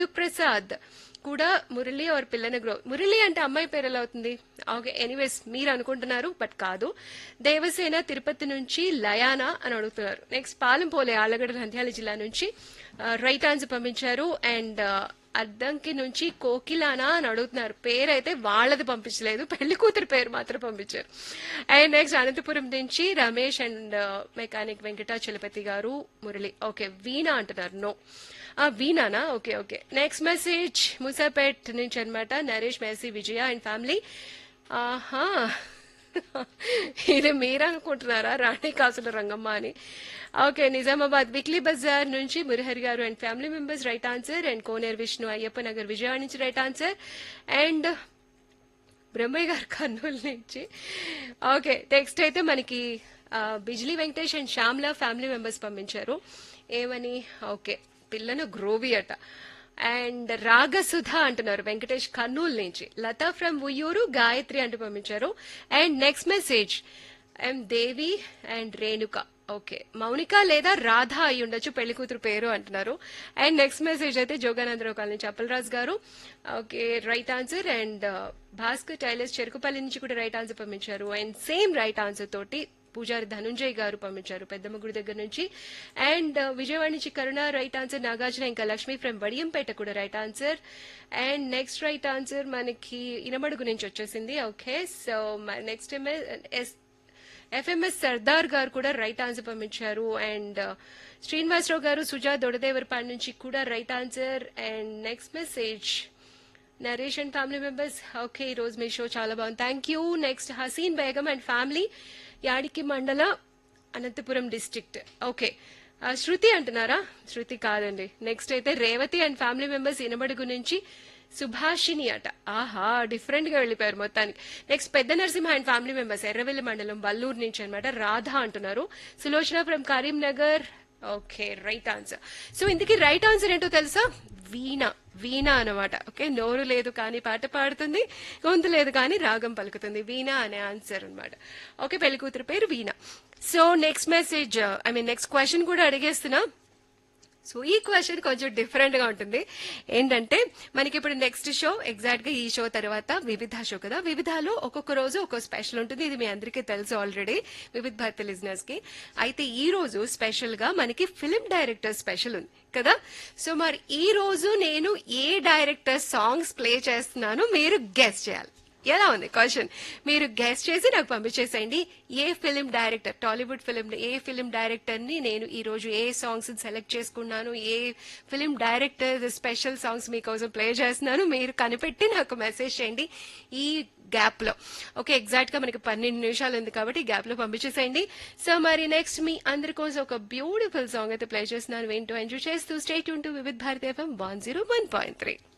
ప్రసాద్ కూడా మురళి ఆర్ పిల్లన గ్రో మురళి అంటే అమ్మాయి పేరు ఎలా అవుతుంది ఓకే ఎనీవేస్ మీరు అనుకుంటున్నారు బట్ కాదు దేవసేన తిరుపతి నుంచి లయానా అని అడుగుతున్నారు నెక్స్ట్ పాలెంపోలే ఆళ్లగడ్డ నంద్యాల జిల్లా నుంచి రైట్ ఆన్సర్ పంపించారు అండ్ అద్దంకి నుంచి కోకిలానా అని అడుగుతున్నారు పేరైతే వాళ్ళది పంపించలేదు పెళ్లి కూతురు పేరు మాత్రం పంపించారు అండ్ నెక్స్ట్ అనంతపురం నుంచి రమేష్ అండ్ మెకానిక్ వెంకటాచలపతి గారు మురళి ఓకే వీణా అంటున్నారు నో ఆ వీణానా okay okay next message Musapet నుంచి అన్నమాట నరేష్ మెస్సీ విజయ అండ్ ఫ్యామిలీ ఆహా ఇది మీరు అనుకుంటున్నారా రాణి కాసుల రంగమ్మ అని ఓకే నిజామాబాద్ వీక్లీ బజార్ నుంచి మురహరి గారు and family members right answer and Koner Vishnu Ayyappa Nagar Vijayawada నుంచి రైట్ ఆన్సర్ అండ్ బ్రహ్మయ్య గారు కర్నూలు నుంచి ఓకే నెక్స్ట్ అయితే మనకి ఆ, Bijli Venkatesh and Shyamala family members పంపించారు ఏమని ఓకే పిల్లను గ్రోవి అట అండ్ రాగసుధ అంటున్నారు వెంకటేష్ కర్నూలు నుంచి లతా ఫ్రమ్ ఉయ్యూరు గాయత్రి అంటూ పంపించారు and next message M Devi and Renuka okay Mounika లేదా రాధ అయి ఉండొచ్చు పెళ్లి కూతురు పేరు అంటున్నారు అండ్ నెక్స్ట్ మెసేజ్ అయితే జోగానందరావు కాలనీ చప్పలరాజు గారు okay right answer and Bhaskar tailors Cherukupalli నుంచి కూడా రైట్ ఆన్సర్ పంపించారు అండ్ సేమ్ రైట్ ఆన్సర్ తోటి పూజారి ధనుంజయ్ గారు పంపించారు పెద్దమ్మ గుడి దగ్గర నుంచి అండ్ విజయవాడ నుంచి కరుణ రైట్ ఆన్సర్ నాగార్జున ఇంకా లక్ష్మి ఫ్రమ్ వడియంపేట కూడా right answer and next right answer మనకి ఇనమడుగు నుంచి వచ్చేసింది okay so next S F M S Sardar గారు కూడా రైట్ ఆన్సర్ పంపించారు అండ్ శ్రీనివాసరావు గారు సుజా దొడదేవరపాడు నుంచి కూడా right answer and next message Naresh and family members okay ఈ రోజు మీ షో చాలా బాగుంది thank you next Haseen Begum and family Yadiki మండల అనంతపురం డిస్ట్రిక్ట్ ఓకే ఆ, శృతి అంటున్నారా శృతి కాదండి నెక్స్ట్ అయితే Revathi and family members Inabadugu నుంచి సుభాషిని అట ఆహా డిఫరెంట్ గా వెళ్ళిపోయారు మొత్తానికి నెక్స్ట్ పెద్ద Narasimha and family members Erravelli మండలం బల్లూరు నుంచి అనమాట రాధ అంటున్నారు Sulochana from Karimnagar okay right answer so ఇందుకు రైట్ ఆన్సర్ ఏంటో తెలుసా వీణ వీణ అనమాట ఓకే నోరు లేదు కానీ పాట పాడుతుంది గొంతు లేదు కానీ రాగం పలుకుతుంది వీణ అనే ఆన్సర్ అన్నమాట ఓకే పెళ్లి కూతురు పేరు Veena so next message I mean next question కూడా అడిగేస్తున్నా సో ఈ క్వశ్చన్ కొంచెం డిఫరెంట్ గా ఉంటుంది ఏంటంటే మనకి ఇప్పుడు నెక్స్ట్ షో ఎగ్జాక్ట్ గా ఈ షో తర్వాత వివిధ షో కదా వివిధలో ఒక్కొక్క రోజు ఒక్కొక్క స్పెషల్ ఉంటుంది ఇది మీ అందరికీ తెలుసు ఆల్రెడీ వివిధ భారత లిజినర్స్ కి అయితే ఈ రోజు స్పెషల్ గా మనకి ఫిలిం డైరెక్టర్ స్పెషల్ ఉంది కదా సో మరి ఈ రోజు నేను ఏ డైరెక్టర్ సాంగ్స్ ప్లే చేస్తున్నానో మీరు గెస్ట్ చేయాలి ఎలా ఉంది క్వశ్చన్ మీరు గెస్ట్ చేసి నాకు పంపించేసేయండి A film director Tollywood film A film director ని నేను ఈ రోజు ఏ సాంగ్స్ సెలెక్ట్ చేసుకున్నాను A film director special songs మీకోసం ప్లే చేస్తున్నాను మీరు కనిపెట్టి నాకు మెసేజ్ చేయండి ఈ గ్యాప్ లో ఓకే ఎగ్జాక్ట్ గా మనకి పన్నెండు నిమిషాలు ఉంది కాబట్టి గ్యాప్ లో పంపించేసేయండి సో మరి నెక్స్ట్ మీ అందరి కోసం ఒక బ్యూటిఫుల్ సాంగ్ అయితే ప్లే చేస్తున్నాను ఏంటో ఎంజాయ్ చేస్తూ స్టేట్ ఉంటూ Vividh Bharati F M one zero one point three